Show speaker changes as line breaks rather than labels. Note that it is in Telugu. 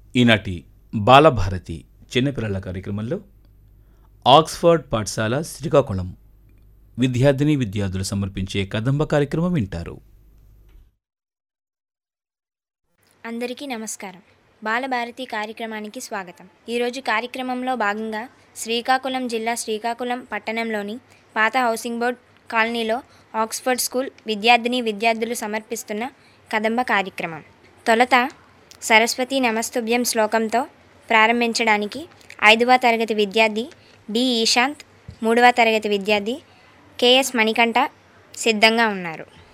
ఈనాటి బాలభారతి చిన్నపిల్లల కార్యక్రమంలో ఆక్స్ఫర్డ్ పాఠశాల శ్రీకాకుళం విద్యార్థిని విద్యార్థులు సమర్పించే కదంబ కార్యక్రమం వింటారు
అందరికీ నమస్కారం బాలభారతి కార్యక్రమానికి స్వాగతం ఈరోజు కార్యక్రమంలో భాగంగా శ్రీకాకుళం జిల్లా శ్రీకాకుళం పట్టణంలోని పాత హౌసింగ్ బోర్డ్ కాలనీలో ఆక్స్ఫర్డ్ స్కూల్ విద్యార్థిని విద్యార్థులు సమర్పిస్తున్న కదంబ కార్యక్రమం తొలుత సరస్వతి నమస్తుభ్యం శ్లోకంతో ప్రారంభించడానికి ఐదవ తరగతి విద్యార్థి డి ఈశాంత్ మూడవ తరగతి విద్యార్థి కెఎస్ మణికంఠ సిద్ధంగా ఉన్నారు